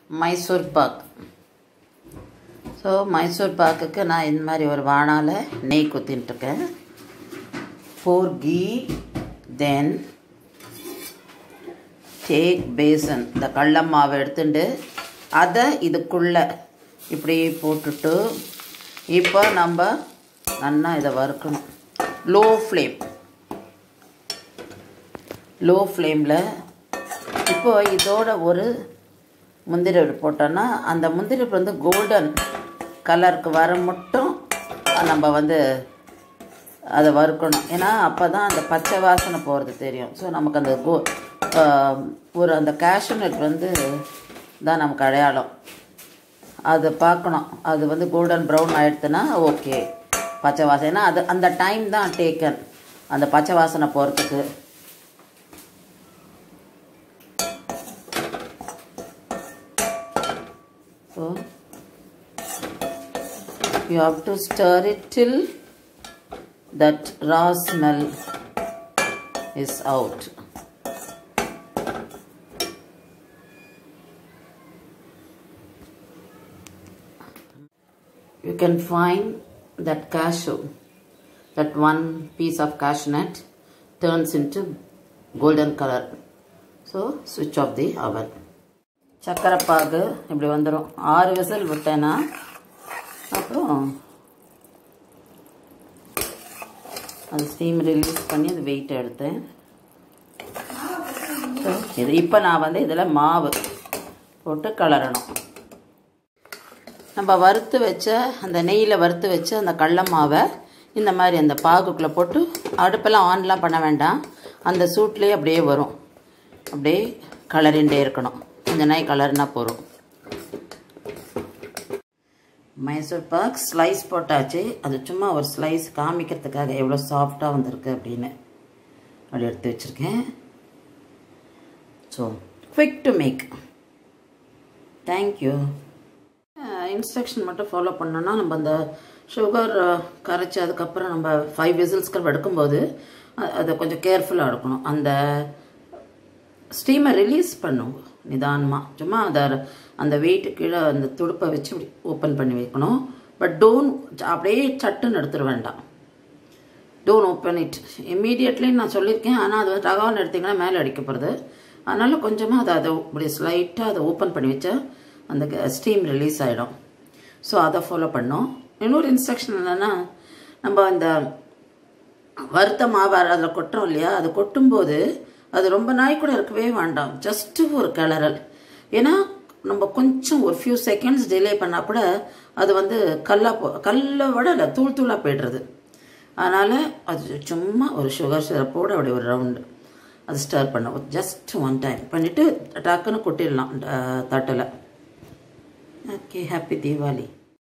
Mysore pak so Mysore பாக்குக்கு நான் இந்த மாதிரி ஒரு வானால நெய் குத்தின்ட்டுருக்கேன் pour ghee then take besan இந்த கடல மாவை எடுத்துட்டு அதை இதுக்குள்ளே இப்படி போட்டுட்டு இப்போ நம்ம நல்லா இதை வறுக்கணும் லோ ஃப்ளேம் லோ ஃப்ளேமில் இப்போ இதோட ஒரு முந்திரி போட்டோன்னா அந்த முந்திரி வந்து கோல்டன் கலருக்கு வர மட்டும் நம்ம வந்து அதை வறுக்கணும் ஏன்னா அப்போ தான் அந்த பச்சை வாசனை போகிறது தெரியும் ஸோ நமக்கு அந்த கோ ஒரு அந்த கேஷ்யூ நட் வந்து தான் நமக்கு அடையாளம் அதை பார்க்கணும் அது வந்து கோல்டன் ப்ரௌன் ஆகிடுதுன்னா ஓகே பச்சை வாசனை ஏன்னா அது அந்த டைம் தான் டேக்கன் அந்த பச்சை வாசனை போகிறதுக்கு So you have to stir it till that raw smell is out. You can find that cashew, that one piece of cashew nut turns into golden color. So switch off the oven. சக்கரை பாகு இப்படி வந்துடும் ஆறு whistle விட்டேன்னா அப்புறம் அது steam release பண்ணி அந்த வெயிட்டை எடுத்தேன் இது இப்போ நான் வந்து இதில் மாவு போட்டு கலரணும் நம்ம வறுத்து வச்ச அந்த நெய்யில் வறுத்து வச்ச அந்த கடல மாவை இந்த மாதிரி அந்த பாகுக்குள்ளே போட்டு அடுப்பெல்லாம் ஆன்லாம் பண்ண வேண்டாம் அந்த சூட்லேயே அப்படியே வரும் அப்படியே கலரிண்டே இருக்கணும் கொஞ்ச நாய் கலர்னா போகிறோம் மைசூர் பாக் ஸ்லைஸ் போட்டாச்சு அது சும்மா ஒரு ஸ்லைஸ் காமிக்கிறதுக்காக எவ்வளோ சாஃப்டாக வந்திருக்கு அப்படின்னு அப்படி எடுத்து வச்சுருக்கேன் so quick to make thank you instruction மட்டும் ஃபாலோ பண்ணோன்னா நம்ம அந்த சுகர் கரைச்சி அதுக்கப்புறம் நம்ம ஃபைவ் விசில்ஸ்க்கு எடுக்கும்போது அதை கொஞ்சம் கேர்ஃபுல்லாக எடுக்கணும் அந்த ஸ்டீமை ரிலீஸ் பண்ணும் நிதானமாக சும்மா அதை அந்த வெயிட்டு கீழே அந்த துடுப்பை வச்சு இப்படி ஓப்பன் பண்ணி வைக்கணும் பட் டோன் அப்படியே சட்டுன்னு எடுத்துட வேண்டாம் டோன் ஓப்பன் இட் இம்மீடியட்லி நான் சொல்லியிருக்கேன் ஆனால் அது வந்து ரகான்னு எடுத்திங்கன்னா மேலே அடிக்கப்படுது அதனால் கொஞ்சமாக அதை அதை இப்படி ஸ்லைட்டாக அதை ஓப்பன் பண்ணி வச்சா அந்த ஸ்டீம் ரிலீஸ் ஆகிடும் ஸோ அதை ஃபாலோ பண்ணோம் இன்னொரு இன்ஸ்ட்ரக்ஷன் என்னென்னா நம்ம அந்த வறுத்த மாவு அதில் கொட்டுறோம் இல்லையா அது கொட்டும்போது அது ரொம்ப நாய் கூட இருக்கவே வேண்டாம் ஜஸ்ட்டு ஒரு கிளறல் ஏன்னா நம்ம கொஞ்சம் ஒரு ஃபியூ செகண்ட்ஸ் டிலே பண்ணால் கூட அது வந்து கல்லாக போ கல்லை விட இல்லை தூள் தூளாக போய்டுறது அதனால் அது சும்மா ஒரு சுகர் சிரப்போடு அப்படி ஒரு ரவுண்டு அது ஸ்டர் பண்ண ஜஸ்ட் ஒன் டைம் பண்ணிவிட்டு டக்குன்னு கொட்டிடலாம் தட்டில் ஓகே ஹாப்பி தீபாவளி